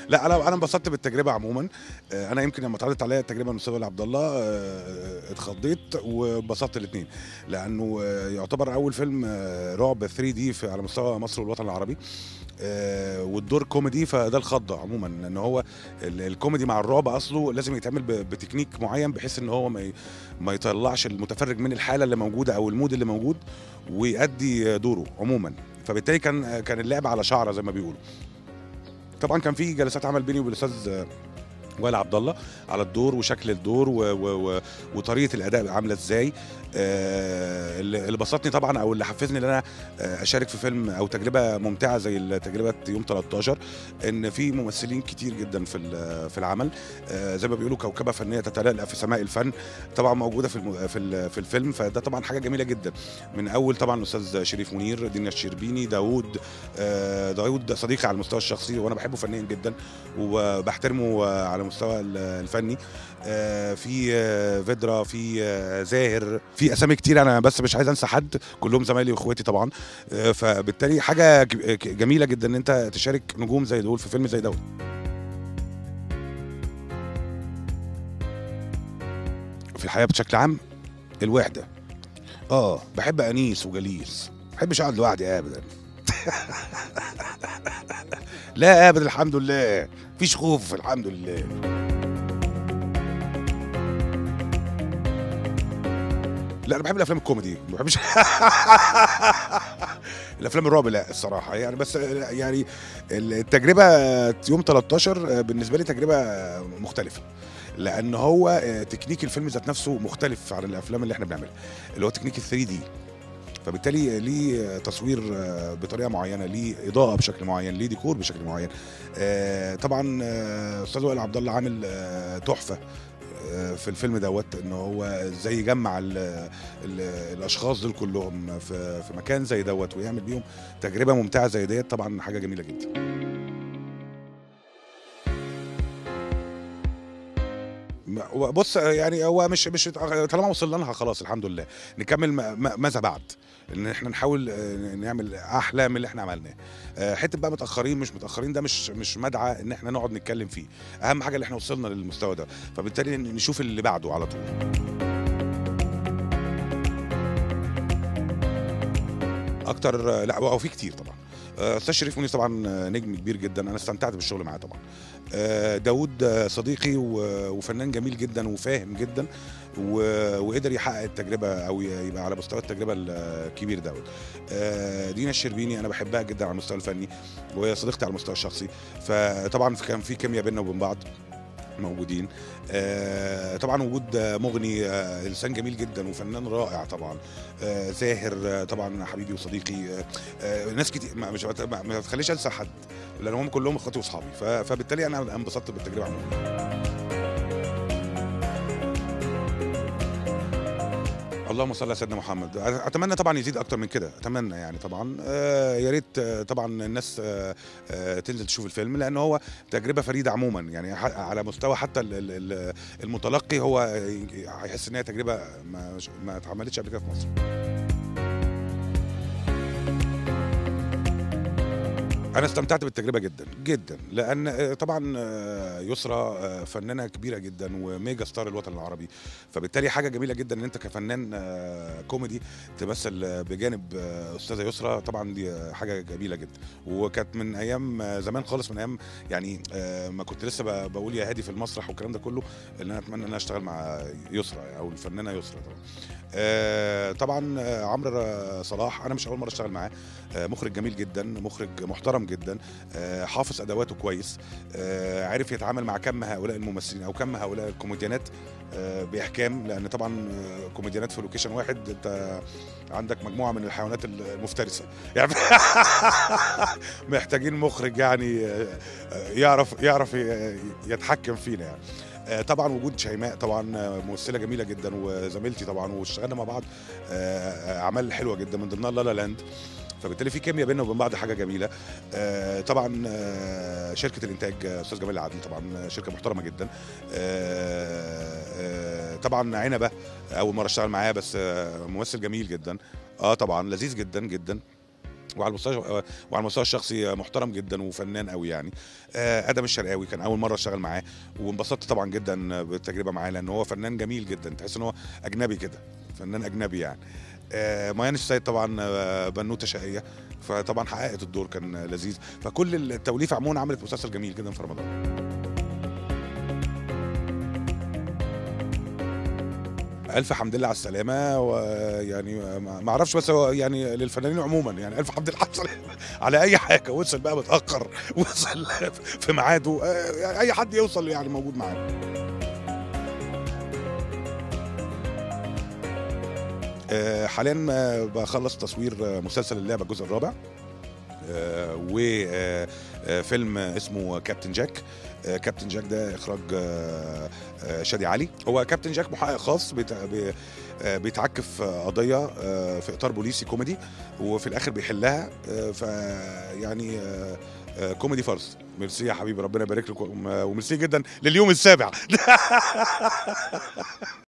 لا انا انا انبسطت بالتجربه عموما آه، انا يمكن لما اتعرضت عليا التجربه من مستوى عبد الله آه، اتخضيت وانبسطت الاثنين لانه آه، يعتبر اول فيلم آه، رعب 3 دي على مستوى مصر والوطن العربي آه، والدور كوميدي فده الخضه عموما لان هو ال- الكوميدي مع الرعب اصله لازم يتعمل ب- بتكنيك معين بحيث ان هو ما ي- ما يطلعش المتفرج من الحاله اللي موجوده او المود اللي موجود ويأدي دوره عموما فبالتالي كان كان اللعب على شعره زي ما بيقولوا طبعا كان في جلسات عمل بيني وبين الاستاذ وائل عبد الله على الدور وشكل الدور و و و وطريقه الاداء عامله ازاي آه، اللي اللي بسطني طبعا او اللي حفزني ان انا آه، اشارك في فيلم او تجربه ممتعه زي تجربه يوم 13 ان في ممثلين كتير جدا في ال- في العمل آه، زي ما بيقولوا كوكبه فنيه تتلألأ في سماء الفن طبعا موجوده في الم- في ال- في الفيلم فده طبعا حاجه جميله جدا من اول طبعا الاستاذ شريف منير دينا الشربيني داوود آه، داوود صديقي على المستوى الشخصي وانا بحبه فنيا جدا وبحترمه آه، على المستوى ال- الفني آه، في آه، فيدرا في آه، زاهر في اسامي كتير انا بس مش عايز انسى حد كلهم زمايلي واخواتي طبعا آه، فبالتالي حاجه ج- ج- جميله جدا ان انت تشارك نجوم زي دول في فيلم زي دوت في الحياه بشكل عام الوحده اه بحب انيس وجليس ما بحبش اقعد لوحدي ابدا لا ابدا الحمد لله مفيش خوف الحمد لله لا انا بحب الافلام الكوميدي ما بحبش الافلام الرعب لا الصراحه يعني بس يعني التجربه يوم 13 بالنسبه لي تجربه مختلفه لان هو تكنيك الفيلم ذات نفسه مختلف عن الافلام اللي احنا بنعملها اللي هو تكنيك ال 3 دي فبالتالي ليه تصوير آه، بطريقه معينه ليه اضاءه بشكل معين ليه ديكور بشكل معين آه، طبعا آه، استاذ وائل عبد الله عامل آه، تحفه آه، في الفيلم دوت ان هو ازاي يجمع ال ال الاشخاص دول كلهم في في مكان زي دوت ويعمل بيهم تجربه ممتعه زي ديت طبعا حاجه جميله جدا ما- هو بص يعني هو مش مش طالما وصلنا لها خلاص الحمد لله نكمل ما- ما- ماذا بعد ان احنا نحاول آه، نعمل احلى من اللي احنا عملناه آه، حته بقى متاخرين مش متاخرين ده مش مش مدعى ان احنا نقعد نتكلم فيه اهم حاجه اللي احنا وصلنا للمستوى ده فبالتالي نشوف اللي بعده على طول اكتر آه، لا هو في كتير طبعا آه، استاذ شريف منير طبعا آه، نجم كبير جدا انا استمتعت بالشغل معاه طبعا آه، داوود آه، صديقي و- وفنان جميل جدا وفاهم جدا و- وقدر يحقق التجربه او ي- يبقى على مستوى التجربه الكبير دوت آه، دينا الشربيني انا بحبها جدا على المستوى الفني وهي صديقتي على المستوى الشخصي فطبعا كان في كيمياء بيننا وبين بعض موجودين آه، طبعا وجود آه، مغني آه، انسان جميل جدا وفنان رائع طبعا آه، زاهر آه، طبعا حبيبي وصديقي آه، آه، ناس كتير ما مش ما ما تخليش انسى حد لان هم كلهم اخواتي واصحابي ف- فبالتالي انا انبسطت بالتجربه عموما اللهم صل على سيدنا محمد اتمنى طبعا يزيد اكتر من كده اتمنى يعني طبعا آه يا ريت آه طبعا الناس آه آه تنزل تشوف الفيلم لان هو تجربه فريده عموما يعني ح- على مستوى حتى ال- ال- ال- المتلقي هو هيحس ان هي تجربه ما ما اتعملتش قبل كده في مصر انا استمتعت بالتجربه جدا جدا لان آه، طبعا آه، يسرى آه، فنانه كبيره جدا وميجا ستار الوطن العربي فبالتالي حاجه جميله جدا ان انت كفنان آه، كوميدي تمثل آه، بجانب آه، استاذه يسرى طبعا دي آه، حاجه جميله جدا وكانت من ايام آه، زمان خالص من ايام يعني آه، ما كنت لسه ب- بقول يا هادي في المسرح والكلام ده كله اللي انا اتمنى ان انا اشتغل مع يسرى او الفنانه يسرى طبعا آه، طبعا آه، عمرو آه، صلاح انا مش اول مره اشتغل معاه آه، مخرج جميل جدا مخرج محترم جدا آه، حافظ ادواته كويس آه، عارف يتعامل مع كم هؤلاء الممثلين او كم هؤلاء الكوميديانات آه، باحكام لان طبعا آه، كوميديانات في لوكيشن واحد انت عندك مجموعه من الحيوانات المفترسه يعني محتاجين مخرج يعني آه، آه، يعرف يعرف ي- يتحكم فينا يعني آه، طبعا وجود شيماء طبعا آه، ممثله جميله جدا وزميلتي طبعا واشتغلنا مع بعض آه، اعمال حلوه جدا من ضمنها لا لا لاند فبالتالي في كيمياء بيننا وبين بعض حاجه جميله آه، طبعا آه، شركه الانتاج آه، استاذ جمال العدل طبعا آه، شركه محترمه جدا آه، آه، طبعا عنبه اول مره اشتغل معاه بس آه، ممثل جميل جدا اه طبعا لذيذ جدا جدا وعلى المستوى وعلى المستوى الشخصي محترم جدا وفنان قوي يعني آه، ادم الشرقاوي كان اول مره اشتغل معاه وانبسطت طبعا جدا بالتجربه معاه لان هو فنان جميل جدا تحس ان هو اجنبي كده فنان اجنبي يعني آه، ميان السيد طبعا آه، بنوته شقيه فطبعا حققت الدور كان لذيذ فكل التوليفه عموما عملت مسلسل جميل جدا في رمضان الف حمد لله على السلامه ويعني ما ما اعرفش بس هو يعني للفنانين عموما يعني الف حمد لله على السلامه على اي حاجه وصل بقى متاخر وصل في ميعاده آه، يعني اي حد يوصل يعني موجود معانا آه، حاليا آه، بخلص تصوير آه، مسلسل اللعبه الجزء الرابع وفيلم اسمه كابتن جاك آه، كابتن جاك ده اخراج آه، آه، شادي علي هو كابتن جاك محقق خاص بيت- بي- آه، بيتعكف آه، قضيه آه، في اطار بوليسي كوميدي وفي الاخر بيحلها آه، ف يعني آه، آه، كوميدي فرس ميرسي يا حبيبي ربنا يبارك لكم وميرسي جدا لليوم السابع